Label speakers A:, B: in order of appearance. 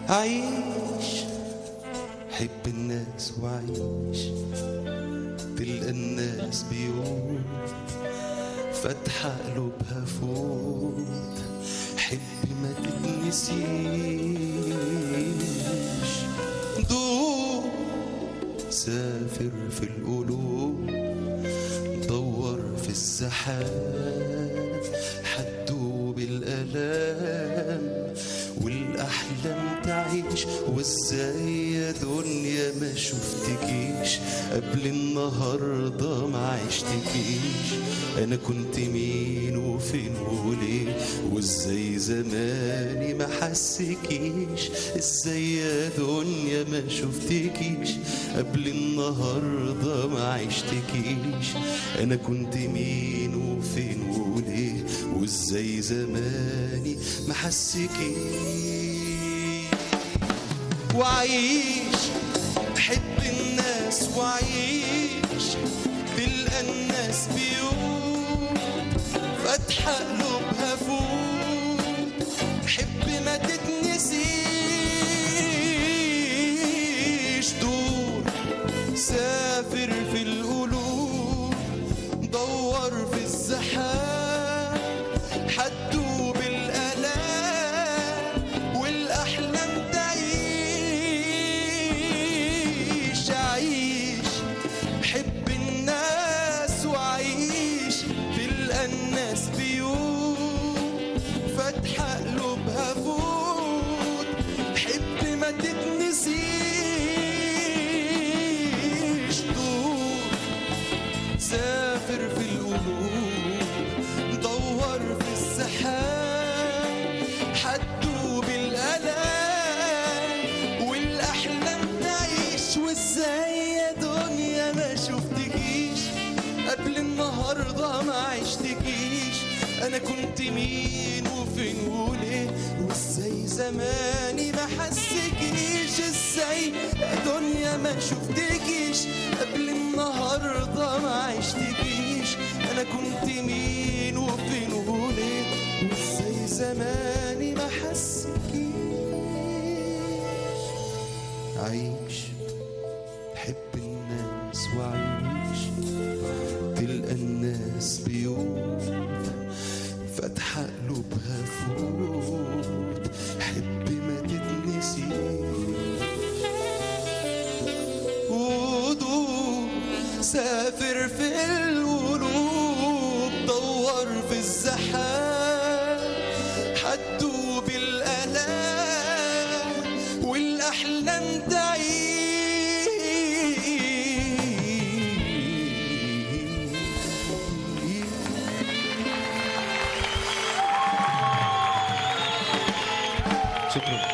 A: عيش حب الناس وعيش تلقى الناس بيوت فاتحة قلوبها فوت حب ما تتنسيش دور سافر في القلوب دور في الزحام حدوب الآلام والأحلام تعيش وازاي يا دنيا ما شفتكيش قبل النهاردة ما عشتكيش أنا كنت مين وفين وليه وازاي زماني ما حسكيش ازاي يا دنيا ما شفتكيش قبل النهاردة ما عشتكيش أنا كنت مين وفين وليه وازاي زماني ما حسكيش وعيش حب الناس وعيش تلقى الناس بيوت فاتحة قلوبها فوت حب ما تتنسيش دور سافر في القلوب دور في الزحام حدوب الآلام والأحلام تعيش عيش حب الناس وعيش تلقى الناس بيوت فاتحة قلوبها فوت حب ما تتنسيش دور سافر في القلوب دور في السحاب حدوب الألام والأحلام تعيش وازاي يا دنيا ما شفتكيش قبل النهاردة ما عشتكيش أنا كنت مين وفين وليه وازاي زماني ما حسكيش ازاي يا دنيا ما شفتكيش قبل النهاردة ما عشتكيش أنا كنت مين وفين وليه وازاي زماني ما حسكيش عيش حب الناس وعيش تلقى الناس بيوت فاتحة قلوبها فوت حب ما تتنسيش ودور سافر في القلوب دور في الزحام حدوب الآلام والأحلام تعيش
B: شكرا